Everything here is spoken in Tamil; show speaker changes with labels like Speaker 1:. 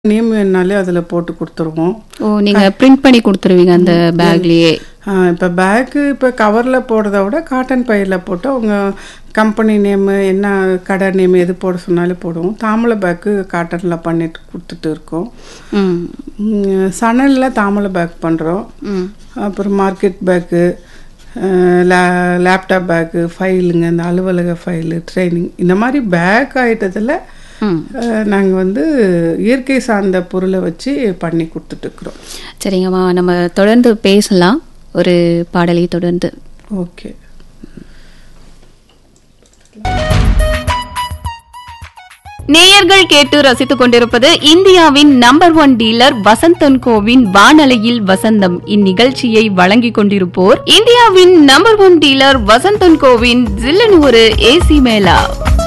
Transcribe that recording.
Speaker 1: நேம் வேணுனாலே அதில் போட்டு கொடுத்துருவோம்
Speaker 2: ஓ நீங்க பிரிண்ட் பண்ணி கொடுத்துருவீங்க அந்த பேக்லயே
Speaker 1: இப்போ பேக்கு இப்போ கவரில் போடுறத விட காட்டன் பையில் போட்டு அவங்க கம்பெனி நேமு என்ன கடை நேம் எது போட சொன்னாலும் போடுவோம் தாமலை பேக்கு காட்டனில் பண்ணிட்டு கொடுத்துட்டு இருக்கோம்
Speaker 2: ம்
Speaker 1: ம், சணலில் தாமலை பேக் பண்ணுறோம்
Speaker 2: ம்
Speaker 1: அப்புறம் மார்க்கெட் பேக்கு லே லேப்டாப் பேக்கு ஃபைலுங்க இந்த அலுவலக ஃபைலு ட்ரைனிங் இந்த மாதிரி பேக் ஐட்டத்தில்
Speaker 2: ம்
Speaker 1: நாங்கள் வந்து இயற்கை சார்ந்த பொருளை வச்சு பண்ணி கொடுத்துட்ருக்குறோம்
Speaker 2: சரிங்கம்மா நம்ம தொடர்ந்து பேசலாம் ஒரு பாடலை தொடர்ந்து
Speaker 1: ஓகே
Speaker 2: நேயர்கள் கேட்டு ரசித்துக் கொண்டிருப்பது இந்தியாவின் நம்பர் ஒன் டீலர் வசந்தன் கோவின் வானலையில் வசந்தம் இந்நிகழ்ச்சியை வழங்கிக் கொண்டிருப்போர் இந்தியாவின் நம்பர் ஒன் டீலர் வசந்தன் கோவின் ஜில்லன் ஒரு ஏசி மேலா